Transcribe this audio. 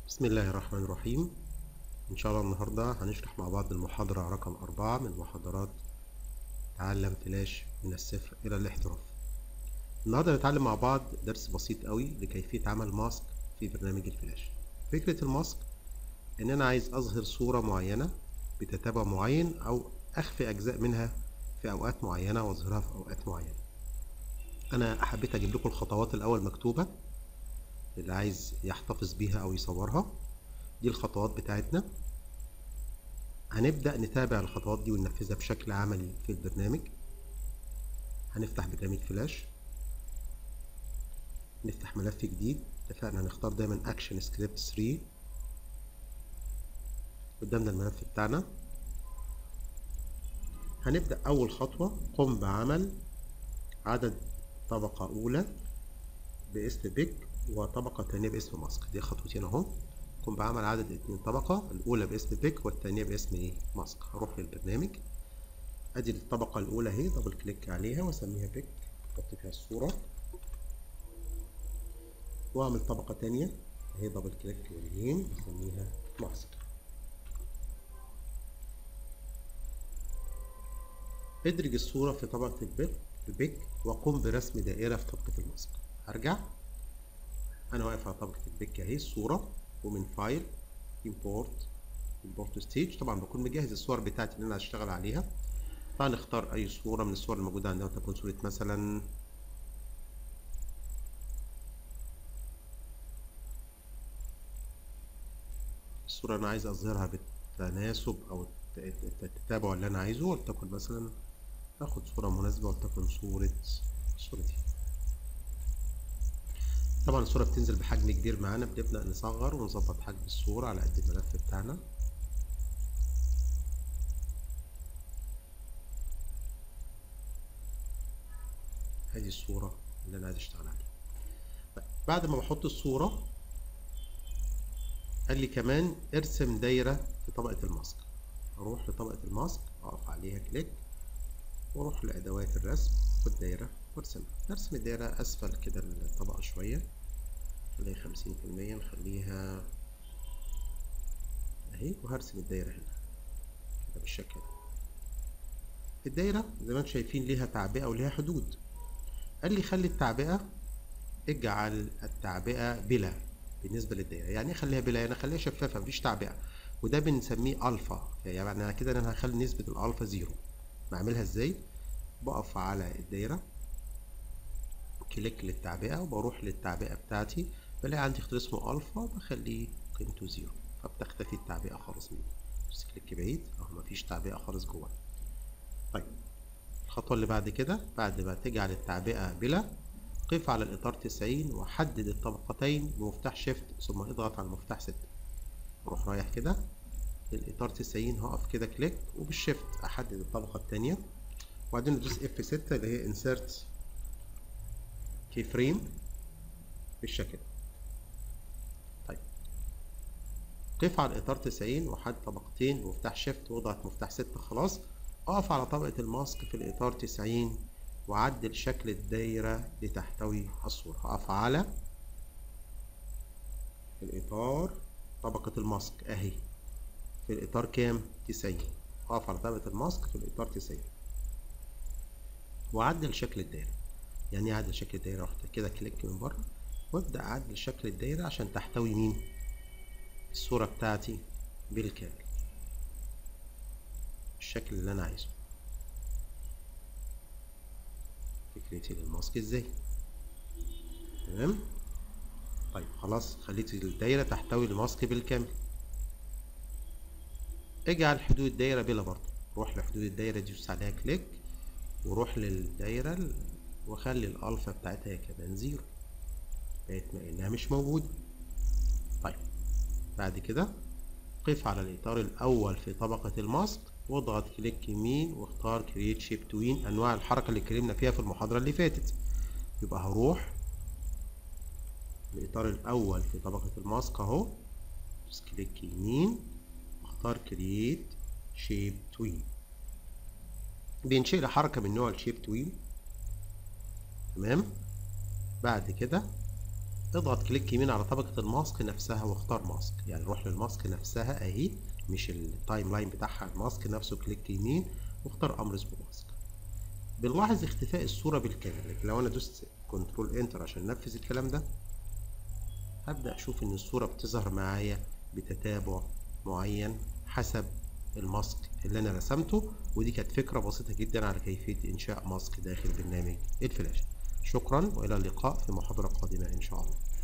بسم الله الرحمن الرحيم إن شاء الله النهاردة هنشرح مع بعض المحاضرة رقم أربعة من محاضرات تعلم فلاش من الصفر إلى الاحتراف النهاردة هنتعلم مع بعض درس بسيط قوي لكيفية عمل ماسك في برنامج الفلاش فكرة الماسك إن أنا عايز أظهر صورة معينة بتتابع معين أو أخفي أجزاء منها في أوقات معينة وأظهرها في أوقات معينة أنا حبيت أجيب لكم الخطوات الأول مكتوبة اللي عايز يحتفظ بيها او يصورها دي الخطوات بتاعتنا هنبدأ نتابع الخطوات دي وننفذها بشكل عملي في البرنامج هنفتح برنامج فلاش نفتح ملف جديد اتفقنا هنختار دايما اكشن سكريبت 3 قدامنا الملف بتاعنا هنبدأ أول خطوة قم بعمل عدد طبقة أولى باسم بيك وطبقة تانية باسم ماسك دي خطوتين اهو قم بعمل عدد اتنين طبقة الأولى باسم بيك والتانية باسم ايه ماسك هروح للبرنامج ادي الطبقة الأولى اهي دبل كليك عليها واسميها بيك احط فيها الصورة واعمل طبقة تانية اهي دبل كليك يمين واسميها ماسك ادرج الصورة في طبقة البيك البيك وقم برسم دائرة في طبقة الماسك هرجع انا واقف على طبقه البيك اهي الصوره ومن فايل امبورت امبورت ستيج طبعا بكون مجهز الصور بتاعتي اللي انا هشتغل عليها فهنختار اي صوره من الصور الموجوده عندنا تكون صوره مثلا الصوره انا عايز اظهرها بالتناسب او التتابع اللي انا عايزه ولتكن مثلا اخد صوره مناسبه ولتكن صوره صورتي طبعا الصورة بتنزل بحجم كبير معانا بنبدأ نصغر ونظبط حجم الصورة على قد الملف بتاعنا ادي الصورة اللي انا عايز اشتغل عليها بعد ما بحط الصورة قال لي كمان ارسم دايرة في طبقة الماسك اروح لطبقة الماسك اقف عليها كليك واروح لادوات الرسم والدايرة وارسمها نرسم الدايرة اسفل كده الطبقة شوية نخليها خمسين في المية نخليها اهي وهرسم الدايرة هنا كده بالشكل ده الدايرة زي ما انتم شايفين ليها تعبئة وليها حدود قال لي خلي التعبئة اجعل التعبئة بلا بالنسبة للدايرة يعني ايه خليها بلا يعني خليها شفافة مفيش تعبئة وده بنسميه الفا يعني انا كده انا هخلي نسبة الالفا زيرو بعملها ازاي بقف على الدايرة كليك للتعبئة وبروح للتعبئة بتاعتي بلاقي عندي اختيار اسمه الفا بخليه قيمته زيرو فبتختفي التعبئة خالص مني بس كليك بعيد اهو مفيش تعبئة خالص جوه طيب الخطوة اللي بعد كده بعد ما تجعل التعبئة بلا قف على الإطار تسعين وحدد الطبقتين بمفتاح شيفت ثم اضغط على المفتاح ستة اروح رايح كده للإطار تسعين هقف كده كليك وبالشيفت أحدد الطبقة التانية وبعدين ادوس اف ستة اللي هي انسيرت كي فريم بالشكل طيب قف على الإطار تسعين وحد طبقتين ومفتاح شيفت واضغط مفتاح ستة خلاص أقف على طبقة الماسك في الإطار تسعين وعدل شكل الدايرة لتحتوي الصورة هقف على الإطار طبقة الماسك أهي في الإطار كام؟ تسعين أقف على طبقة الماسك في الإطار تسعين وأعدل شكل الدايرة يعني ايه أعدل شكل الدايرة رحت كده كليك من بره وابدأ أعدل شكل الدايرة عشان تحتوي مين؟ الصورة بتاعتي بالكامل الشكل اللي أنا عايزه فكرتي للماسك ازاي تمام طيب خلاص خليت الدايرة تحتوي الماسك بالكامل اجعل حدود الدايرة بلا برضه روح لحدود الدايرة دي دوس عليها كليك وروح للدايرة وخلي الألفا بتاعتها كمان زيرو بقت انها مش موجودة طيب بعد كده قف على الإطار الأول في طبقة الماسك واضغط كليك يمين واختار كرييت شيب توين أنواع الحركة اللي اتكلمنا فيها في المحاضرة اللي فاتت يبقى هروح الإطار الأول في طبقة الماسك أهو بس كليك يمين واختار كرييت شيب توين بينشئ لي حركة من نوع الشيب توين تمام بعد كده اضغط كليك يمين على طبقة الماسك نفسها واختار ماسك يعني روح للماسك نفسها اهي مش التايم لاين بتاعها الماسك نفسه كليك يمين واختار امر اسمه ماسك بنلاحظ اختفاء الصورة بالكامل لكن لو انا دوست كنترول انتر عشان انفذ الكلام ده هبدأ اشوف ان الصورة بتظهر معايا بتتابع معين حسب الماسك اللي انا رسمته ودي كانت فكرة بسيطة جدا على كيفية انشاء ماسك داخل برنامج الفلاش شكرا والى اللقاء في محاضرة قادمة ان شاء الله